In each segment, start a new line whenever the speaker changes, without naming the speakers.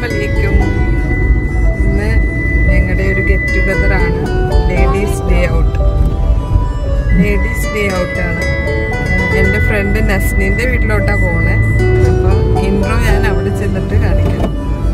അലൈക്കും ഇന്ന് ഞങ്ങളുടെ ഒരു ഗെറ്റ് ടുഗദർ ആണ് ladies day out ladies day ഔട്ടാണ് എൻ്റെ ഫ്രണ്ട് നസ്നീൻ്റെ വീട്ടിലോട്ടാണ് പോണേ അപ്പോൾ ഇൻട്രോ ഞാൻ അവിടെ ചെന്നിട്ട് കാണിക്കാം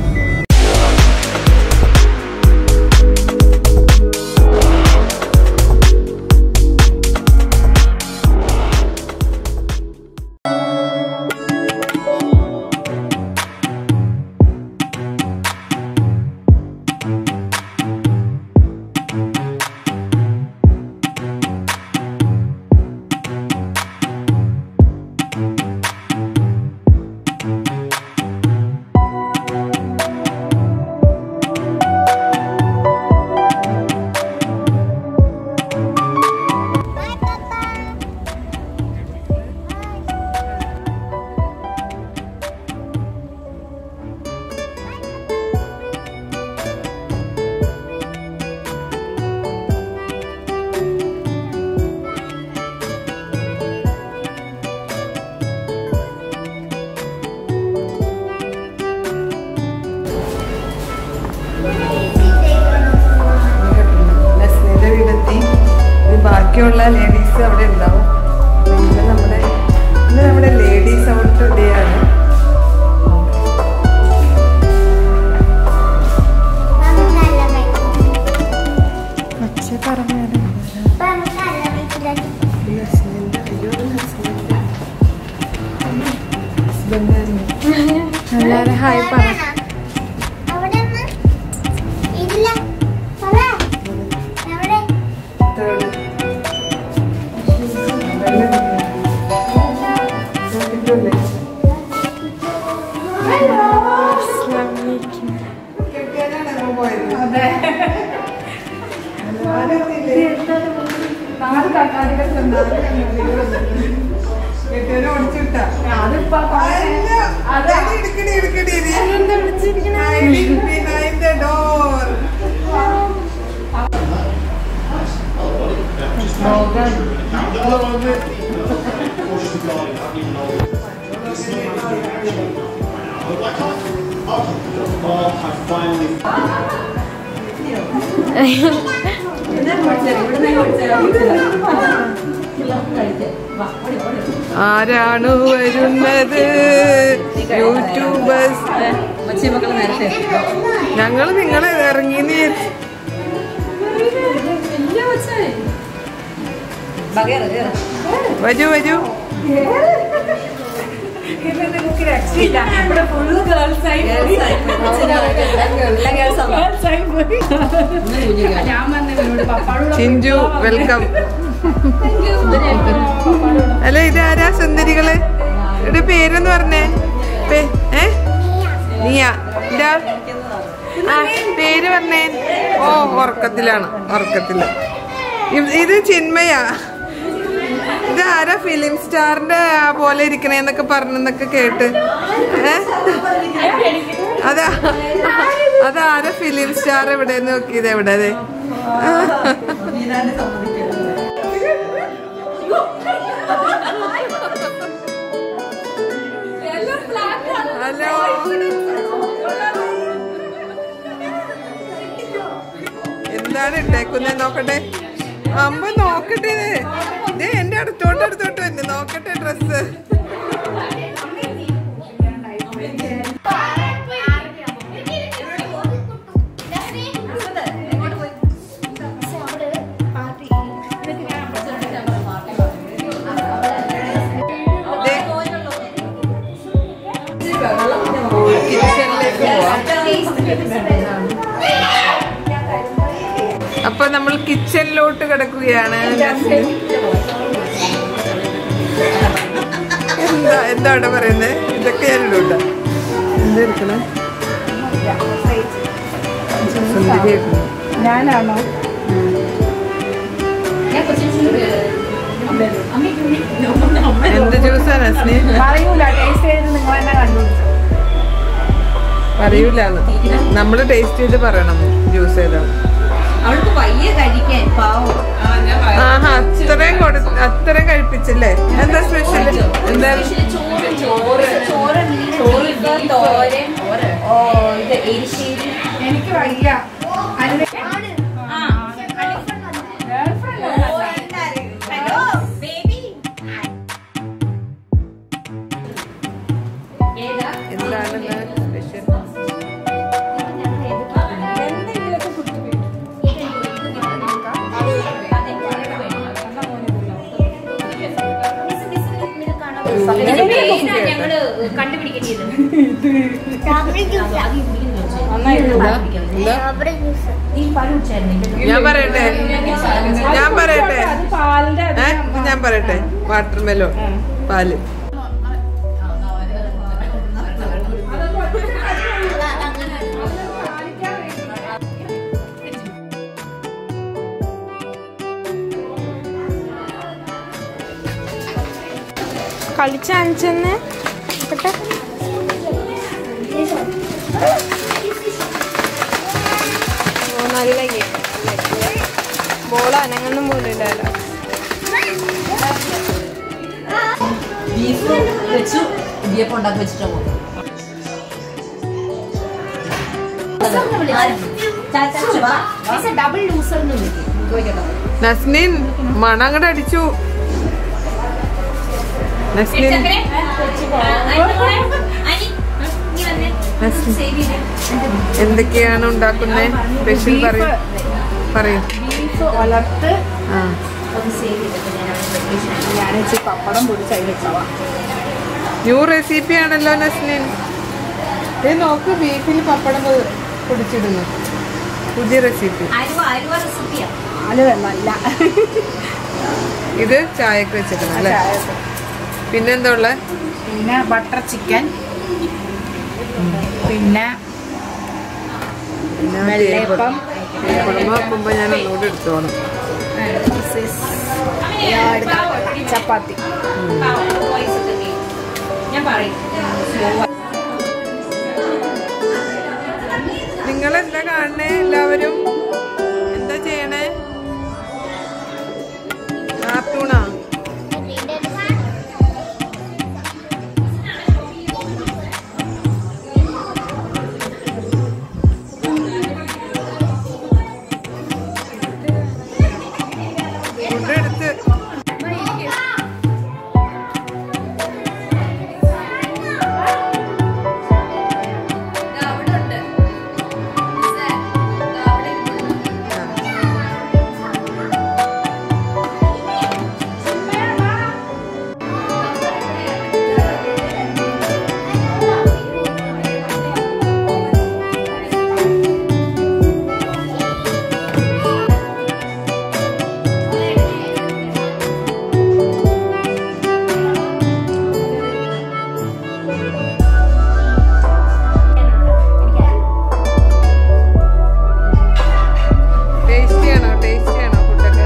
നസ്നീൻ്റെ വീടെത്തി ഇനി ബാക്കിയുള്ള ലേഡീസ് അവിടെ ഉണ്ടാവും അപ്പൊ ഇന്ന് നമ്മുടെ ഇന്ന് നമ്മുടെ ലേഡീസ് ഔട്ട് ഡേ ആണ് പക്ഷേ പറഞ്ഞാലും നസ്നീൻ്റെ അയ്യോ നസ്നീൻ്റെ ഹസ്ബൻഡായിരുന്നു എല്ലാവരും ഹായ് പറ തേർഡ് നോക്കിട്ടല്ലേ കെട്ടിയാനാണ് നമ്മൾ പോയത് കെട്ടിയാനെ ഓടിച്ചിട്ടാ എടുക്കണി എടുക്കണി ഡോർ ആരാണ് വരുന്നത് യൂട്യൂബേഴ്സ് ഞങ്ങൾ നിങ്ങളെ ഇറങ്ങി വരൂ വരൂ ചിഞ്ചു വെൽക്കം അല്ല ഇത് ആരാ സുന്ദരികള് ഇവിടെ പേരെന്ന് പറഞ്ഞേ പേ- ഏ നീയ ഇതാ ആ പേര് പറഞ്ഞേ ഓ ഉറക്കത്തിലാണ് ഉറക്കത്തില് ഇത് ഇത് ചിന്മയാ ഇത് ആരാ ഫിലിം സ്റ്റാറിന്റെ ആ പോലെ ഇരിക്കണേന്നൊക്കെ പറഞ്ഞെന്നൊക്കെ കേട്ട് ഏ അതാ അതാരാ ഫിലിം സ്റ്റാർ എവിടെ നോക്കിയത് എവിടെ അതെ ഹലോ എന്താണ് ഇട്ടേക്കുന്നത് നോക്കട്ടെ അമ്മ നോക്കട്ടെ ഇത് ഇത് എന്റെ അടുത്തോട്ട് അടുത്തോട്ട് വന്നു നോക്കട്ടെ ഡ്രസ്സ് കിച്ചണിലേക്ക് പോവാം അപ്പൊ നമ്മൾ കിച്ചണിലോട്ട് കിടക്കുകയാണ് എന്താ എന്താ അവിടെ പറയുന്നത് ഇതൊക്കെ ഞാൻ ഇടൂട്ട എന്താ ഇരിക്കണേ സുന്ദരിയാക്കുന്നു
ഞാനാണോ
എന്ത് ജ്യൂസാണ് അസ്നി
പറയൂല ടേസ്റ്റ് ചെയ്ത് നിങ്ങൾ തന്നെ കണ്ടുപിടിച്ചു
അറിയൂലാണ് നമ്മള് ടേസ്റ്റ് ചെയ്ത് പറയണം ജ്യൂസ് ഏതാണ്
അവൾക്ക് പയ്യെ കഴിക്കാൻ പാവം
ആഹാ അത്രയും കൊടു അത്രയും കഴിപ്പിച്ചല്ലേ എന്താ സ്പെഷ്യൽ എന്താ
ചോറ് ചോറ് ചോറ് തോരൻ ഓ ഇത് എരിശ്ശേരി
എനിക്ക് വയ്യ അതിന്
ആ
girlfriend അല്ല.
ഹലോ ബേബി ഏതാ
എന്താണ് സ്പെഷ്യൽ
എന്തെങ്കിലുമൊക്കെ കുട്ടി വരും.
ഞങ്ങള് കണ്ടുപിടിക്കേണ്ടത്
എന്താ
നീ പാല് കുടിച്ചായിരുന്നു
ഞാൻ പറയട്ടെ ഞാൻ പറയട്ടെ
അത് പാലിന്റെ അത്
ഏ ഇത് ഞാൻ പറയട്ടെ വാട്ടർ മെലോ പാല്
കളിച്ച അഞ്ചെന്ന് പെട്ടെ ഓ നല്ല ഗെയിം ബോൾ അനങ്ങൊന്നും പോലില്ലല്ലോ
ബീഫ് വെച്ചു ഇടിയപ്പം ഉണ്ടാക്കി വെച്ചിട്ടാ പോകും ഡബിൾ ലൂസർ എന്ന് വിളിക്കും
നസ്നീൻ മണം അങ്ങോട്ട് അടിച്ചു നസ്നീൻ എന്തൊക്കെയാണ് ഉണ്ടാക്കുന്നത് സ്പെഷ്യൽ പറയും പറയും
ബീഫ് വളർത്ത്
ആ
ഞാൻ ഇച്ചിരി പപ്പടം പൊടിച്ച് അതിൽ വെച്ചവാ
ന്യൂ റെസിപ്പി ആണല്ലോ നസ്നീൻ ഇത് നോക്ക് ബീഫിൽ പപ്പടം പൊ- പൊടിച്ചിടുന്നു പുതിയ റെസിപ്പി
അരുവ അരുവ റെസിപ്പിയാ
പാല് നല്ല
ഇത് ചായക്ക് വെച്ചിട്ടുണ്ട് അല്ലേ പിന്നെന്താ ഉള്ളത്
പിന്നെ ബട്ടർ ചിക്കൻ പിന്നെ
പിന്നെ
വെള്ളയപ്പം
കുടുംബം വെക്കുമ്പോ ഞാൻ ഒന്നുകൂടി എടുത്തോണം
ചപ്പാത്തി
ഞാൻ പറയും
നിങ്ങൾ എന്താ കാണണേ എല്ലാവരും എന്താ ചെയ്യണേ കാർട്ടൂണാ ഫുഡ് എടുത്ത് ടേസ്റ്റി ആണോ ടേസ്റ്റി ആണോ ഫുഡൊക്കെ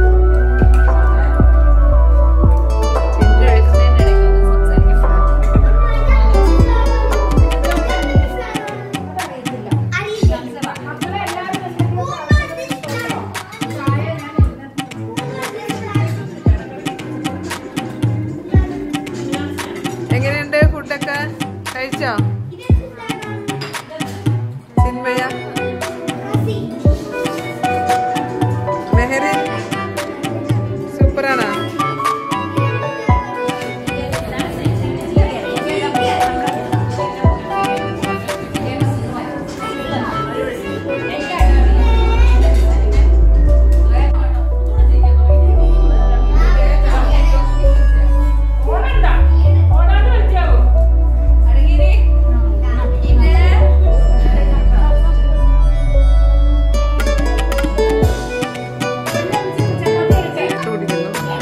എങ്ങനെയുണ്ട് ഫുഡൊക്കെ കഴിച്ചോ ചിന്മയ മെഹറി സൂപ്പറാണോ കുടിക്കുന്നു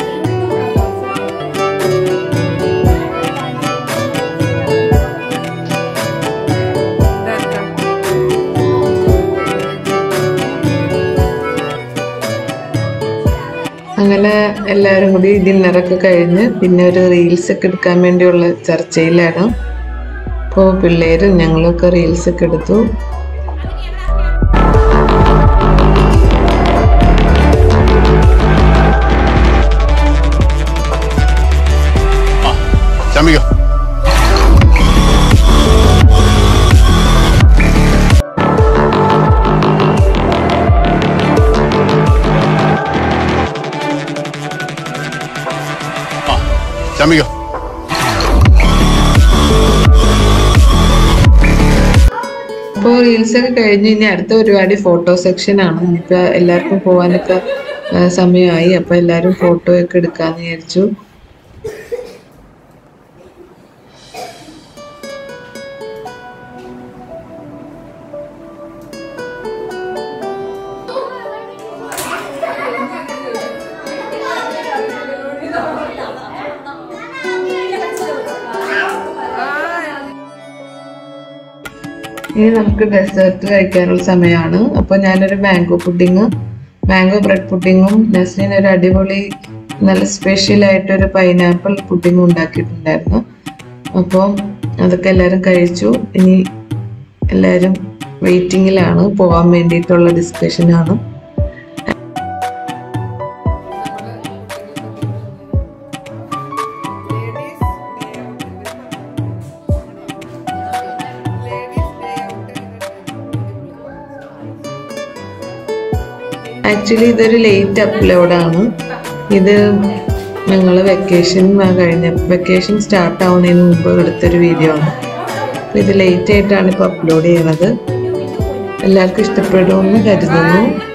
ഇതാക്കാം. അങ്ങനെ എല്ലാവരും കൂടി ഡിന്നറൊക്കെ കഴിഞ്ഞ് പിന്നെ ഒരു റീൽസ് ഒക്കെ എടുക്കാൻ വേണ്ടിയുള്ള ചർച്ചയിലാണ് അപ്പോൾ പിള്ളേരും ഞങ്ങളൊക്കെ റീൽസ് ഒക്കെ എടുത്തു
ചമ്മിക്കോ
റീൽസ് ഒക്കെ കഴിഞ്ഞ് ഇനി അടുത്ത പരിപാടി ഫോട്ടോ സെക്ഷൻ ആണ് ഇനിയിപ്പോ എല്ലാവർക്കും പോകാനൊക്കെ ആ, സമയമായി അപ്പൊ എല്ലാരും ഫോട്ടോ ഒക്കെ എടുക്കാന്ന് വിചാരിച്ചു ഇനി നമുക്ക് ഡെസേർട്ട് കഴിക്കാനുള്ള സമയമാണ് അപ്പോൾ ഞാനൊരു മാംഗോ പുഡിങ് മാംഗോ ബ്രെഡ് പുഡിങ്ങും നസ്രീൻ ഒരു അടിപൊളി നല്ല സ്പെഷ്യൽ ആയിട്ടൊരു പൈനാപ്പിൾ പുഡിങ്ങും ഉണ്ടാക്കിയിട്ടുണ്ടായിരുന്നു അപ്പോൾ അതൊക്കെ എല്ലാവരും കഴിച്ചു ഇനി എല്ലാവരും വെയിറ്റിങ്ങിലാണ് പോകാൻ വേണ്ടിയിട്ടുള്ള ഡിസ്കഷനാണ് ആക്ച്വലി ഇതൊരു ലേറ്റ് അപ്ലോഡാണ് ഇത് ഞങ്ങൾ വെക്കേഷൻ കഴിഞ്ഞ വെക്കേഷൻ സ്റ്റാർട്ട് ആവുന്നതിന് മുമ്പ് എടുത്തൊരു വീഡിയോ ആണ് അപ്പൊ ഇത് ലേറ്റ് ആയിട്ടാണ് ഇപ്പോൾ അപ്ലോഡ് ചെയ്യണത് എല്ലാവർക്കും ഇഷ്ടപ്പെടുമെന്ന് കരുതുന്നു